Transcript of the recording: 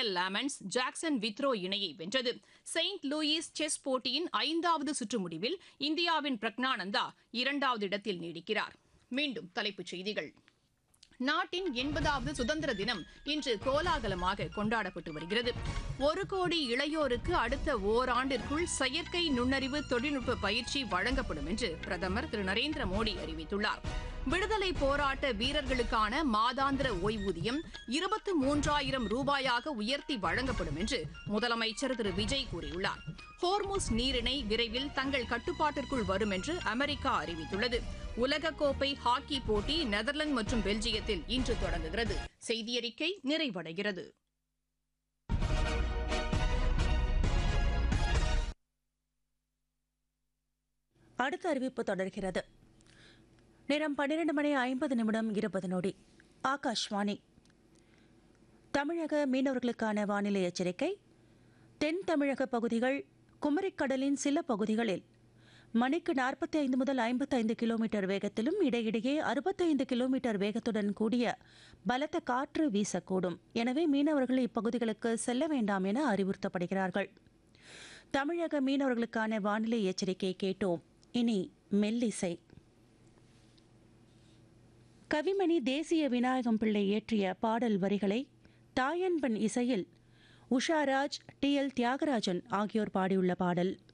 Michael Le Mans Jackson withdraw இணையை வென்றது Saint Louis chess போட்டியின் ஐந்தாவது சுற்று முடிவில் இந்தியாவின் பிரக்னானந்தா இரண்டாவது இடத்தில் நீடிக்கிறார் மீண்டும் தலைப்புச் செய்திகள் நாட்டின் எண்பதாவது சுதந்திர தினம் இன்று கோலாகலமாக கொண்டாடப்பட்டு வருகிறது ஒரு கோடி இளையோருக்கு அடுத்த ஓராண்டிற்குள் செயற்கை நுண்ணறிவு தொழில்நுட்ப பயிற்சி வழங்கப்படும் என்று பிரதமர் திரு நரேந்திர மோடி அறிவித்துள்ளார் விடுதலை போராட்ட வீரர்களுக்கான மாதாந்திர ஓய்வூதியம் இருபத்து மூன்றாயிரம் ரூபாயாக உயர்த்தி வழங்கப்படும் என்று முதலமைச்சர் திரு விஜய் கூறியுள்ளார் ஹோர்முஸ் நீரிணை விரைவில் தங்கள் கட்டுப்பாட்டிற்குள் வரும் என்று அமெரிக்கா அறிவித்துள்ளது உலகக்கோப்பை ஹாக்கி போட்டி நெதர்லாந்து மற்றும் பெல்ஜியத்தில் இன்று தொடங்குகிறது செய்தியறிக்கை நிறைவடைகிறது அடுத்த அறிவிப்பு தொடர்கிறது நேரம் பன்னிரண்டு மணி ஐம்பது நிமிடம் இருபது நொடி ஆகாஷ்வாணி தமிழக மீனவர்களுக்கான வானிலை எச்சரிக்கை தென் தமிழக பகுதிகள் குமரிக்கடலின் சில பகுதிகளில் மணிக்கு நாற்பத்தி ஐந்து முதல் ஐம்பத்தைந்து கிலோமீட்டர் வேகத்திலும் இடையிடையே அறுபத்தைந்து கிலோமீட்டர் வேகத்துடன் கூடிய பலத்த காற்று வீசக்கூடும் எனவே மீனவர்கள் இப்பகுதிகளுக்கு செல்ல வேண்டாம் என அறிவுறுத்தப்படுகிறார்கள் தமிழக மீனவர்களுக்கான வானிலை எச்சரிக்கை கேட்டோம் இனி மெல்லிசை கவிமணி தேசிய விநாயகம் பிள்ளை இயற்றிய பாடல் வரிகளை தாயன்பன் இசையில் உஷாராஜ் டி எல் தியாகராஜன் ஆகியோர் பாடியுள்ள பாடல்